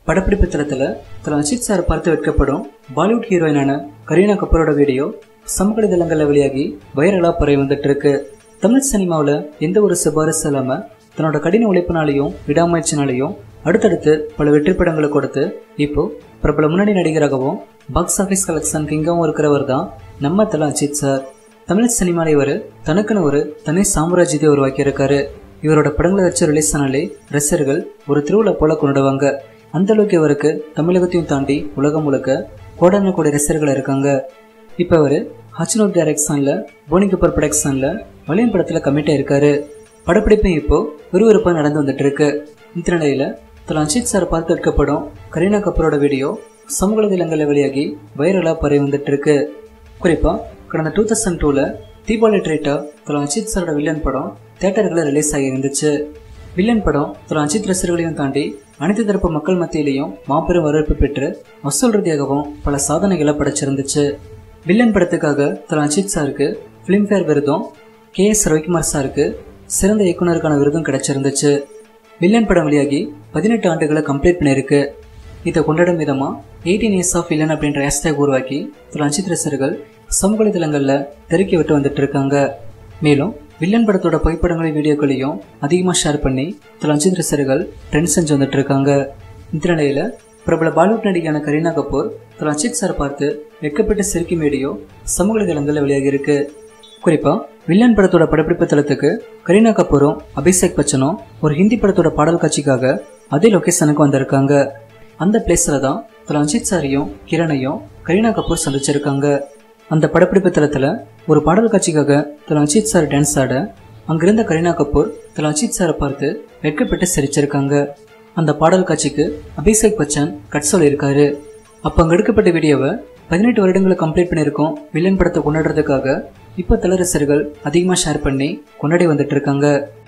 படப்பிடிப்பு தளத்துல தல அஜித் சார் பார்த்து வைக்கப்படும் பாலிவுட் ஹீரோயினான கரீனா கபூரோட வீடியோ சமூக வலைதளங்கள்ல வெளியாகி வைரலா பரவி வந்துட்டு இருக்கு தமிழ் சினிமாவில் எந்த ஒரு சிபாரிசு இல்லாம தன்னோட கடின உழைப்பினாலையும் விடாமுயற்சினாலையும் அடுத்தடுத்து பல வெற்றி படங்களை கொடுத்து இப்போ பிரபல முன்னணி நடிகராகவும் பாக்ஸ் ஆஃபீஸ் கலெக்ஷன் கிங்காகவும் இருக்கிறவர் தான் நம்ம தல அஜித் சார் தமிழ் சினிமாவில் இவர் தனக்குன்னு ஒரு தனி சாம்ராஜ்யத்தை உருவாக்கி இருக்காரு இவரோட படங்களை வச்சு ரிலீஸ் ஆனாலே ரசிகர்கள் ஒரு திருவிழா போல கொண்டாடுவாங்க அந்த அளவுக்கு இவருக்கு தமிழகத்தையும் தாண்டி உலகம் முழுக்க கோடான கோடி ரசிகர்கள் இருக்காங்க இப்போ அவர் ஹச்னோட் டைரக்ஷனில் போனி கபூர் ப்ரொடக்ஷனில் வலியன் படத்தில் கமிட்டாக இருக்காரு படப்பிடிப்பும் இப்போ விறுவிறுப்பாக நடந்து வந்துட்டு இருக்கு இந்த நிலையில் தல அஜித் சார் பார்த்து எடுக்கப்படும் கரீனா கபூரோட வீடியோ சமூக வலைதளங்களில் வெளியாகி வைரலாக பரவி வந்துட்டு இருக்கு குறிப்பாக கடந்த டூ தௌசண்ட் டூவில் தீபாவளி ட்ரீட்டா தல அஜித் சாரோட வில்லன் படம் தேட்டர்களில் ரிலீஸ் ஆகி இருந்துச்சு வில்லன் படம் தல அஜித் ரசிகர்களையும் தாண்டி அனைத்து தரப்பு மக்கள் மத்தியிலையும் மாபெரும் வரவேற்பு பெற்று வசூல் ரீதியாகவும் பல சாதனைகளை படைச்சிருந்துச்சு வில்லன் படத்துக்காக தல அஜித் சாருக்கு ஃபிலிம்ஃபேர் விருதும் கே எஸ் ரவிக்குமார் சாருக்கு சிறந்த இயக்குனருக்கான விருதும் கிடைச்சிருந்துச்சு வில்லன் படம் வெளியாகி பதினெட்டு ஆண்டுகளை கம்ப்ளீட் பண்ணியிருக்கு இதை கொண்டாடும் விதமா எயிட்டீன் இயர்ஸ் ஆஃப் வில்லன் அப்படின்ற ஹேஷ்டேக் உருவாக்கி திரு அஜித் ரசிகர்கள் சமூக வலைதளங்களில் தெருக்கி விட்டு வந்துட்டு இருக்காங்க மேலும் வில்லன் படத்தோட புகைப்படங்களையும் வீடியோக்களையும் அதிகமாக ஷேர் பண்ணி திரு அஜித் ரசிகர்கள் ட்ரெண்ட் செஞ்சு வந்துட்டு இருக்காங்க இந்த நிலையில பிரபல பாலிவுட் நடிகையான கரீனா கபூர் திரு அஜித் சார் பார்த்து வெக்கப்பட்டு சிரிக்கும் வீடியோ சமூக வலைதளங்களில் வெளியாகி இருக்கு குறிப்பா வில்லன் படத்தோட படப்பிடிப்பு தளத்துக்கு கரீனா கபூரும் அபிஷேக் பச்சனும் ஒரு ஹிந்தி படத்தோட பாடல் காட்சிக்காக அதே லொகேஷனுக்கு வந்திருக்காங்க அந்த பிளேஸ்ல தான் திரு அஜித் சாரையும் கிரணையும் கரீனா கபூர் சந்திச்சிருக்காங்க அந்த படப்பிடிப்பு தளத்துல ஒரு பாடல் காட்சிக்காக திரு அஜித் சார் டான்ஸ் ஆட அங்கிருந்த கரீனா கபூர் திரு அஜித் சாரை பார்த்து வெட்கப்பட்டு சிரிச்சிருக்காங்க அந்த பாடல் காட்சிக்கு அபிஷேக் பச்சன் கட் சொல்லியிருக்காரு அப்போ அங்கே எடுக்கப்பட்ட வீடியோவை பதினெட்டு வருடங்களை கம்ப்ளீட் பண்ணியிருக்கோம் வில்லன் படத்தை கொண்டாடுறதுக்காக இப்போ தல ரசிகர்கள் அதிகமாக ஷேர் பண்ணி கொண்டாடி வந்துட்டு இருக்காங்க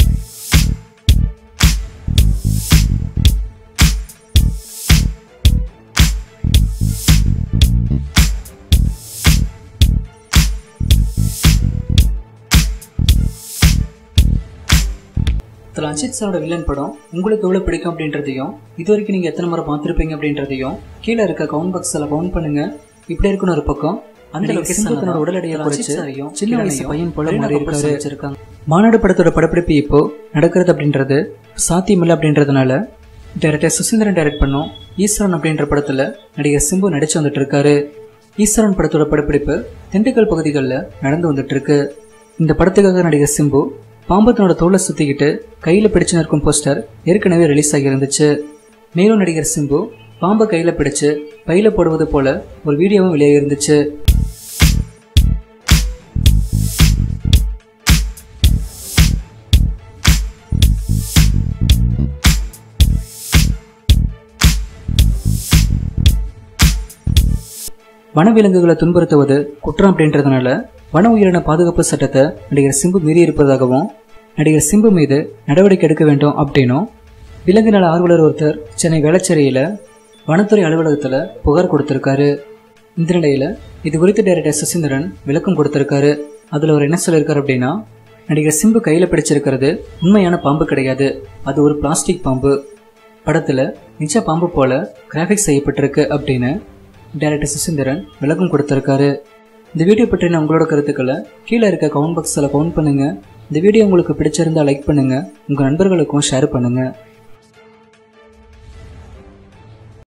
திரு அஜித் சாரோட வில்லன் படம் உங்களுக்கு எவ்வளோ பிடிக்கும் அப்படின்றதையும் இது வரைக்கும் நீங்கள் எத்தனை முறை பார்த்துருப்பீங்க அப்படின்றதையும் கீழே இருக்க கவுண்ட் பாக்ஸில் கவுண்ட் பண்ணுங்க இப்படி இருக்குன்னு ஒரு பக்கம் அந்த லொகேஷன் தன்னோட உடல் எடையை குறைச்சு சின்ன வயசு பையன் போல மாறி இருக்காரு வச்சிருக்காங்க மாநாடு படத்தோட படப்பிடிப்பு இப்போ நடக்கிறது அப்படின்றது சாத்தியமில்லை அப்படின்றதுனால டைரக்டர் சுசீந்திரன் டைரக்ட் பண்ணும் ஈஸ்வரன் அப்படின்ற படத்துல நடிகர் சிம்பு நடிச்சு வந்துட்டு இருக்காரு ஈஸ்வரன் படத்தோட படப்பிடிப்பு திண்டுக்கல் பகுதிகளில் நடந்து வந்துட்டு இருக்கு இந்த படத்துக்காக நடிகர் சிம்பு பாம்பு தன்னோட தோலை சுத்திக்கிட்டு கையில பிடிச்சு நிற்கும் போஸ்டர் ஏற்கனவே ரிலீஸ் ஆகி இருந்துச்சு மேலும் நடிகர் சிம்பு பாம்பை கையில பிடிச்சு பையில போடுவது போல ஒரு வீடியோவும் வெளியாகி இருந்துச்சு வனவிலங்குகளை துன்புறுத்துவது குற்றம் அப்படின்றதுனால வன உயிரின பாதுகாப்பு சட்டத்தை நடிகர் சிம்பு மீறி இருப்பதாகவும் நடிகர் சிம்பு மீது நடவடிக்கை எடுக்க வேண்டும் அப்படின்னும் விலங்கு நல ஆர்வலர் ஒருத்தர் சென்னை வேளச்சேரியில் வனத்துறை அலுவலகத்தில் புகார் கொடுத்திருக்காரு இந்த நிலையில் இது குறித்து டைரக்டர் சுசீந்திரன் விளக்கம் கொடுத்திருக்காரு அதில் அவர் என்ன சொல்லியிருக்காரு அப்படின்னா நடிகர் சிம்பு கையில் பிடிச்சிருக்கிறது உண்மையான பாம்பு கிடையாது அது ஒரு பிளாஸ்டிக் பாம்பு படத்தில் நிஜ பாம்பு போல கிராஃபிக்ஸ் செய்யப்பட்டிருக்கு அப்படின்னு டைரக்டர் சுசீந்திரன் விளக்கம் கொடுத்திருக்காரு இந்த வீடியோ பற்றின உங்களோட கருத்துக்களை கீழே இருக்க கவுண்ட் பாக்ஸில் கவுண்ட் பண்ணுங்க இந்த வீடியோ உங்களுக்கு பிடிச்சிருந்தா லைக் பண்ணுங்க உங்க நண்பர்களுக்கும் ஷேர் பண்ணுங்க